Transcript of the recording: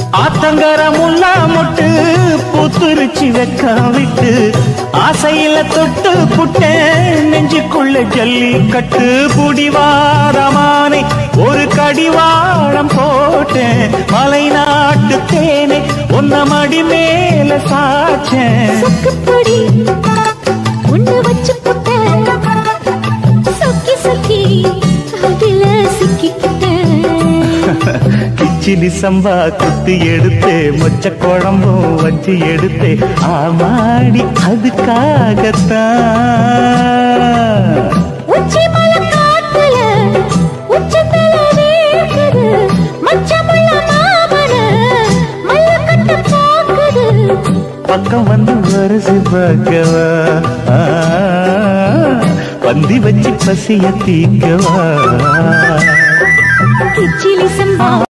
ஆத்தங்கர முல்லா மொட்டு பூத்துருச்சி வெக்கம் விட்டு ஆசையில தொட்டு புட்டேன் நெஞ்சுக்குள்ள ஜல்லி கட்டு புடிவாரமானே ஒரு கடிவாளம் போட்டேன் மலை நாட்டு தேனே ஒன்ன மடி மேல சாச்சேன் சொக்குப்பொடி உன்னை வச்சு புட்டேன் சொக்கி சொக்கி அதுல சிக்கிக்கிட்டேன் கிச்சிலி சம்பா குத்தி எடுத்தே மொச்ச குழம்பும் வச்சு எடுத்தே ஆமாடி அதுக்காகத்தான் உச்சி மலை காத்துல உச்சத்தல வேர்க்குது மச்சமுள்ள மாமன மல்ல கட்ட பாக்குது பக்கம் வந்து வருசு பார்க்கவா ஆ, பந்தி வச்சு பசிய தீக்கவா கிச்சிலி சம்பா